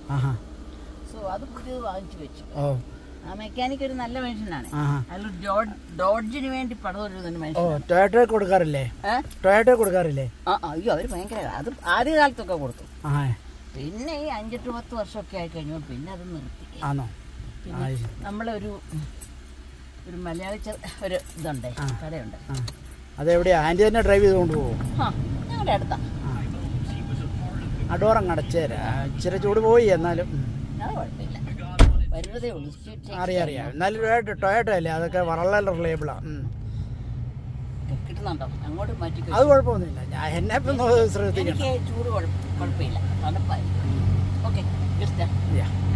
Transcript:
ആഹാ so അത് പുതിയത് വാങ്ങിച്ചു വെച്ചു ഓ ആ മെക്കാനിക് ഒരു നല്ല മനുഷ്യനാണ് ആഹാ അയാൾ ഡോഡ് ഡോഡ്ജിന് വേണ്ടി പടം ഒരു ഓ മനുഷ്യനാണ് ടൊയാറ്റോ കൊടുക്കാറില്ലേ ഏ? ടൊയാറ്റോ കൊടുക്കാറില്ലേ ആ അയ്യോ അവർ ഭയങ്കര അത് ആദ്യ കാലത്തൊക്കെ കൊടുത്തു ആ പിന്നെ ഈ അഞ്ചെട്ട് പത്ത് വർഷമൊക്കെ ആയി കഴിഞ്ഞപ്പോൾ പിന്നെ അത് നിർത്തി ആണോ പിന്നെ ആ, ശരി. നമ്മളൊരു ഒരു മലയാളി ചെ- ഒരു ഇതുണ്ട് കടയുണ്ട് ആ അതെവിടെയാ ആൻറ്റി തന്നെ ഡ്രൈവ് ചെയ്ത് കൊണ്ടുപോകും ആ ഞങ്ങളുടെ അടുത്താ ആ ഡോറങ്ങ് അടച്ചേരാ ഇച്ചിരി ചൂട് പോയി എന്നാലും ഉം. അത് കുഴപ്പമില്ല വരുന്നതേ ഉള്ളൂ സ്ട്രീറ്റ് അറിയാം അറിയാം എന്നാലും ടൊയാറ്റോ ടൊയാറ്റോ അല്ലേ അതൊക്കെ വളരെ റിലയബിളാ കിട്ടുന്നുണ്ടോ അങ്ങോട്ട് മാറ്റി അത് കുഴപ്പമൊന്നുമില്ല ഞാൻ എന്നെ ഇപ്പം ശ്രദ്ധിക്കണം എനിക്ക് ചൂട് കുഴപ്പ- കുഴപ്പമില്ല തണുപ്പായി ഓക്കെ ജസ്റ്റ് Yeah.